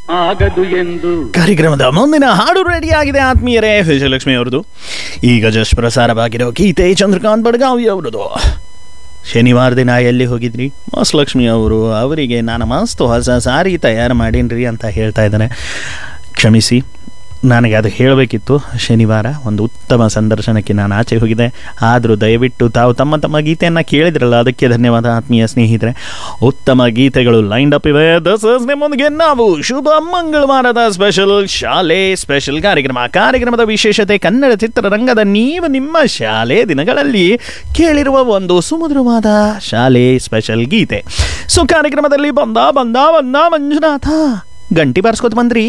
ಆಗದು ಎಂದು ಕಾರ್ಯಕ್ರಮದ ಮುಂದಿನ ಹಾಡು ರೆಡಿ ಆಗಿದೆ ಆತ್ಮೀಯರೇ ವಿಜಯಲಕ್ಷ್ಮಿ ಅವರದು ಈಗ ಜಸ್ಟ್ ಪ್ರಸಾರವಾಗಿರೋ ಗೀತೆ ಚಂದ್ರಕಾಂತ್ ಬಡ್ಗಾವಿ ಅವರದು ಶನಿವಾರ ದಿನ ಎಲ್ಲಿ ಹೋಗಿದ್ರಿ ಮಾಸ್ ಲಕ್ಷ್ಮಿ ಅವರು ಅವರಿಗೆ ನಾನು ಮಸ್ತ್ ಹೊಸ ಸಾರಿ ತಯಾರು ಮಾಡೀನ್ರಿ ಅಂತ ಹೇಳ್ತಾ ಇದ್ದಾನೆ ಕ್ಷಮಿಸಿ ನನಗೆ ಅದು ಹೇಳಬೇಕಿತ್ತು ಶನಿವಾರ ಒಂದು ಉತ್ತಮ ಸಂದರ್ಶನಕ್ಕೆ ನಾನು ಆಚೆ ಹೋಗಿದ್ದೆ ಆದರೂ ದಯವಿಟ್ಟು ತಾವು ತಮ್ಮ ತಮ್ಮ ಗೀತೆಯನ್ನು ಕೇಳಿದ್ರಲ್ಲ ಅದಕ್ಕೆ ಧನ್ಯವಾದ ಆತ್ಮೀಯ ಸ್ನೇಹಿತರೆ ಉತ್ತಮ ಗೀತೆಗಳು ಲೈನ್ ಅಪ್ ಇವೆ ದಸ್ ನಿಮ್ಮೊಂದಿಗೆ ನಾವು ಶುಭ ಮಂಗಳವಾರದ ಸ್ಪೆಷಲ್ ಶಾಲೆ ಸ್ಪೆಷಲ್ ಕಾರ್ಯಕ್ರಮ ಕಾರ್ಯಕ್ರಮದ ವಿಶೇಷತೆ ಕನ್ನಡ ಚಿತ್ರರಂಗದ ನೀವು ನಿಮ್ಮ ಶಾಲೆ ದಿನಗಳಲ್ಲಿ ಕೇಳಿರುವ ಒಂದು ಸುಮಧುರವಾದ ಶಾಲೆ ಸ್ಪೆಷಲ್ ಗೀತೆ ಸೊ ಕಾರ್ಯಕ್ರಮದಲ್ಲಿ ಬಂದ ಬಂದ ಬಂದ ಮಂಜುನಾಥ ಗಂಟಿ ಬಾರಿಸ್ಕೊತ ಬಂದ್ರಿ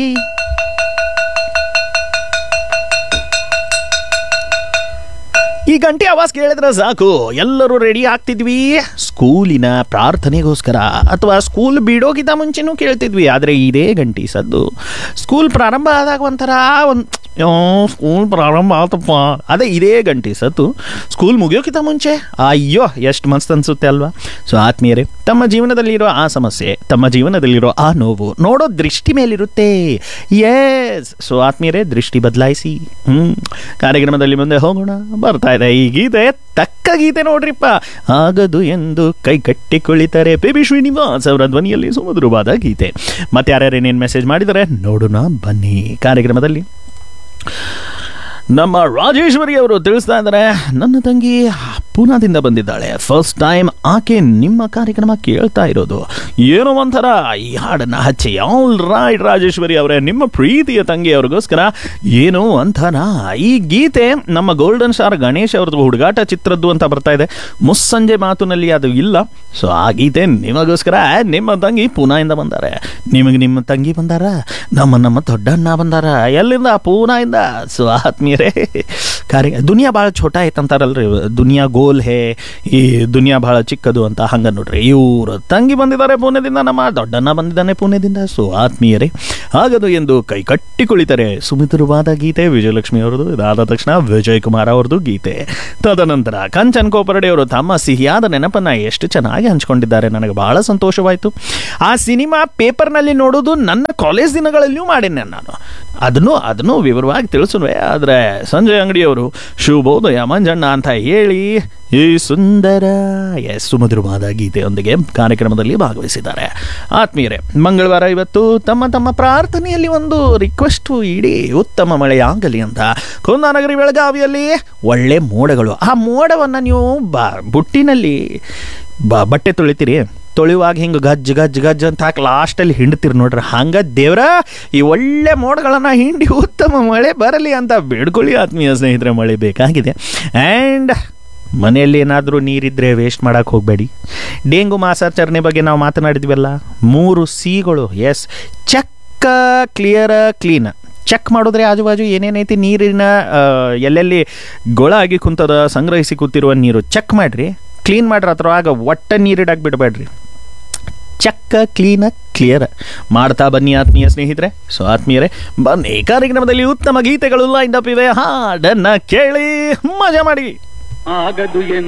ಈ ಗಂಟೆ ಆವಾಜ್ ಕೇಳಿದ್ರೆ ಸಾಕು ಎಲ್ಲರೂ ರೆಡಿ ಆಗ್ತಿದ್ವಿ ಸ್ಕೂಲಿನ ಪ್ರಾರ್ಥನೆಗೋಸ್ಕರ ಅಥವಾ ಸ್ಕೂಲ್ ಬಿಡೋಗಿಂತ ಮುಂಚೆನೂ ಕೇಳ್ತಿದ್ವಿ ಆದರೆ ಇದೇ ಗಂಟಿ ಸದ್ದು ಸ್ಕೂಲ್ ಪ್ರಾರಂಭ ಆದಾಗ ಒಂಥರ ಒಂದು ಸ್ಕೂಲ್ ಪ್ರಾರಂಭ ಆತಪ್ಪ ಅದೇ ಇದೇ ಗಂಟಿ ಸತ್ತು ಸ್ಕೂಲ್ ಮುಗಿಯೋಕ್ಕಿಂತ ಮುಂಚೆ ಅಯ್ಯೋ ಎಷ್ಟು ಮಸ್ತ್ ಅನ್ಸುತ್ತೆ ಅಲ್ವಾ ಸೊ ಆತ್ಮೀಯರೇ ತಮ್ಮ ಜೀವನದಲ್ಲಿರೋ ಆ ಸಮಸ್ಯೆ ತಮ್ಮ ಜೀವನದಲ್ಲಿರೋ ಆ ನೋವು ನೋಡೋ ದೃಷ್ಟಿ ಮೇಲಿರುತ್ತೆ ಎಸ್ ಸೊ ಆತ್ಮೀಯರೇ ದೃಷ್ಟಿ ಬದಲಾಯಿಸಿ ಹ್ಞೂ ಕಾರ್ಯಕ್ರಮದಲ್ಲಿ ಮುಂದೆ ಹೋಗೋಣ ಬರ್ತಾ ಇದೆ ಈ ಗೀತೆ ತಕ್ಕ ಗೀತೆ ನೋಡ್ರಿಪ್ಪ ಆಗದು ಎಂದು ಕೈ ಕಟ್ಟಿ ಕುಳಿತಾರೆ ಪಿ ಬಿ ಶ್ರೀನಿವಾಸ್ ಅವರ ಧ್ವನಿಯಲ್ಲಿ ಸುಮಧುರವಾದ ಗೀತೆ ಮತ್ತೆ ಯಾರ್ಯಾರು ಏನೇನು ಮೆಸೇಜ್ ಮಾಡಿದರೆ ನೋಡೋಣ ಬನ್ನಿ ಕಾರ್ಯಕ್ರಮದಲ್ಲಿ ನಮ್ಮ ರಾಜೇಶ್ವರಿ ಅವರು ತಿಳಿಸ್ತಾ ಇದ್ದಾರೆ ನನ್ನ ತಂಗಿ ಪೂನಾದಿಂದ ಬಂದಿದ್ದಾಳೆ ಫಸ್ಟ್ ಟೈಮ್ ಆಕೆ ನಿಮ್ಮ ಕಾರ್ಯಕ್ರಮ ಕೇಳ್ತಾ ಇರೋದು ಏನೋ ಒಂಥರ ಈ ಹಾಡನ್ನ ಹಚ್ಚಿ ಆಲ್ ರೈಟ್ ರಾಜೇಶ್ವರಿ ಅವರೇ ನಿಮ್ಮ ಪ್ರೀತಿಯ ತಂಗಿಯವ್ರಿಗೋಸ್ಕರ ಏನೋ ಒಂಥರ ಈ ಗೀತೆ ನಮ್ಮ ಗೋಲ್ಡನ್ ಸ್ಟಾರ್ ಗಣೇಶ್ ಅವ್ರದ್ದು ಹುಡುಗಾಟ ಚಿತ್ರದ್ದು ಅಂತ ಬರ್ತಾ ಇದೆ ಮುಸ್ಸಂಜೆ ಮಾತಿನಲ್ಲಿ ಅದು ಇಲ್ಲ ಸೊ ಆ ಗೀತೆ ನಿಮಗೋಸ್ಕರ ನಿಮ್ಮ ತಂಗಿ ಪೂನಾಯಿಂದ ಬಂದಾರೆ ನಿಮಗೆ ನಿಮ್ಮ ತಂಗಿ ಬಂದಾರ ನಮ್ಮ ನಮ್ಮ ದೊಡ್ಡಣ್ಣ ಬಂದಾರ ಎಲ್ಲಿಂದ ಪೂನಾಯಿಂದ ಸೊ ಆತ್ಮೀಯರೇ ಕಾರ್ಯ ದುನಿಯಾ ಭಾಳ ಛೋಟ ಐತಂತಾರಲ್ರಿ ದುನಿಯಾ ಗೋಲ್ ಹೇ ಈ ದುನಿಯಾ ಭಾಳ ಚಿಕ್ಕದು ಅಂತ ಹಂಗ ನೋಡ್ರಿ ಇವರು ತಂಗಿ ಬಂದಿದ್ದಾರೆ ಪುಣ್ಯದಿಂದ ನಮ್ಮ ದೊಡ್ಡಣ್ಣ ಬಂದಿದ್ದಾನೆ ಪುಣ್ಯದಿಂದ ಸೊ ಆತ್ಮೀಯರೇ ಆಗದು ಎಂದು ಕೈ ಕಟ್ಟಿ ಕುಳಿತಾರೆ ಸುಮಿತುರವಾದ ಗೀತೆ ವಿಜಯಲಕ್ಷ್ಮಿ ಅವರದು ಇದಾದ ತಕ್ಷಣ ವಿಜಯ್ ಕುಮಾರ್ ಅವ್ರದ್ದು ಗೀತೆ ತದನಂತರ ಕಂಚನ್ ಕೋಪರಡೆ ಅವರು ತಮ್ಮ ಸಿಹಿಯಾದ ನೆನಪನ್ನ ಎಷ್ಟು ಚೆನ್ನಾಗಿ ಹಂಚ್ಕೊಂಡಿದ್ದಾರೆ ನನಗೆ ಬಹಳ ಸಂತೋಷವಾಯಿತು ಆ ಸಿನಿಮಾ ಪೇಪರ್ನಲ್ಲಿ ನೋಡೋದು ನನ್ನ ಕಾಲೇಜ್ ದಿನಗಳಲ್ಲಿಯೂ ಮಾಡೇನೆ ನಾನು ಅದನ್ನು ಅದನ್ನು ವಿವರವಾಗಿ ತಿಳಿಸುವೆ ಆದರೆ ಸಂಜಯ್ ಅಂಗಡಿಯವರು ಶುಭೋದಯ ಮಂಜಣ್ಣ ಅಂತ ಹೇಳಿ ಈ ಸುಂದರ ಎಸ್ ಸುಮಧುರವಾದ ಗೀತೆಯೊಂದಿಗೆ ಕಾರ್ಯಕ್ರಮದಲ್ಲಿ ಭಾಗವಹಿಸಿದ್ದಾರೆ ಆತ್ಮೀಯರೇ ಮಂಗಳವಾರ ಇವತ್ತು ತಮ್ಮ ತಮ್ಮ ಪ್ರಾರ್ಥನೆಯಲ್ಲಿ ಒಂದು ರಿಕ್ವೆಸ್ಟು ಇಡೀ ಉತ್ತಮ ಮಳೆಯಾಗಲಿ ಅಂತ ಕುಂದಾನಗರಿ ಬೆಳಗಾವಿಯಲ್ಲಿ ಒಳ್ಳೆ ಮೋಡಗಳು ಆ ಮೋಡವನ್ನು ನೀವು ಬ ಬುಟ್ಟಿನಲ್ಲಿ ಬ ಬಟ್ಟೆ ತೊಳಿತೀರಿ ತೊಳೆಯುವಾಗ ಹಿಂಗೆ ಗಜ್ಜ್ ಗಜ್ಜ್ ಗಜ್ಜ್ ಅಂತ ಹಾಕಿ ಲಾಸ್ಟಲ್ಲಿ ಹಿಂಡ್ತೀರಿ ನೋಡ್ರಿ ಹಂಗೆ ದೇವ್ರ ಈ ಒಳ್ಳೆ ಮೋಡಗಳನ್ನು ಹಿಂಡಿ ಉತ್ತಮ ಮಳೆ ಬರಲಿ ಅಂತ ಬೇಡ್ಕೊಳ್ಳಿ ಆತ್ಮೀಯ ಸ್ನೇಹಿತರೆ ಮಳೆ ಬೇಕಾಗಿದೆ ಆ್ಯಂಡ್ ಮನೆಯಲ್ಲಿ ಏನಾದರೂ ನೀರಿದ್ದರೆ ವೇಸ್ಟ್ ಮಾಡೋಕ್ಕೆ ಹೋಗಬೇಡಿ ಡೆಂಗು ಮಾಸಾಚರಣೆ ಬಗ್ಗೆ ನಾವು ಮಾತನಾಡಿದ್ವಲ್ಲ ಮೂರು ಸಿಗಳು ಎಸ್ ಚೆಕ್ಕ ಕ್ಲಿಯರ್ ಕ್ಲೀನ್ ಚೆಕ್ ಮಾಡಿದ್ರೆ ಆಜು ಬಾಜು ಏನೇನೈತಿ ನೀರಿನ ಆ, ಎಲ್ಲೆಲ್ಲಿ ಗೊಳ ಆಗಿ ಕುಂತದ ಸಂಗ್ರಹಿಸಿ ಕೂತಿರುವ ನೀರು ಚೆಕ್ ಮಾಡಿರಿ ಕ್ಲೀನ್ ಮಾಡ್ರಿ ಅದ್ರೊಳಗ ಒಟ್ಟ ನೀರಿಡಕ್ಕೆ ಬಿಡಬೇಡ್ರಿ ಚಕ್ಕ ಕ್ಲೀನ ಕ್ಲಿಯರ್ ಮಾಡ್ತಾ ಬನ್ನಿ ಆತ್ಮೀಯ ಸ್ನೇಹಿತರೆ ಸೊ ಆತ್ಮೀಯರೇ ಬನ್ನಿ ಕಾರ್ಯಕ್ರಮದಲ್ಲಿ ಉತ್ತಮ ಗೀತೆಗಳು ಲೈನ್ ಅಪ್ ಇವೆ ಹಾಡನ್ನ ಕೇಳಿ ಮಜಾ ಮಾಡಿ ಆಗದು ಎಂದು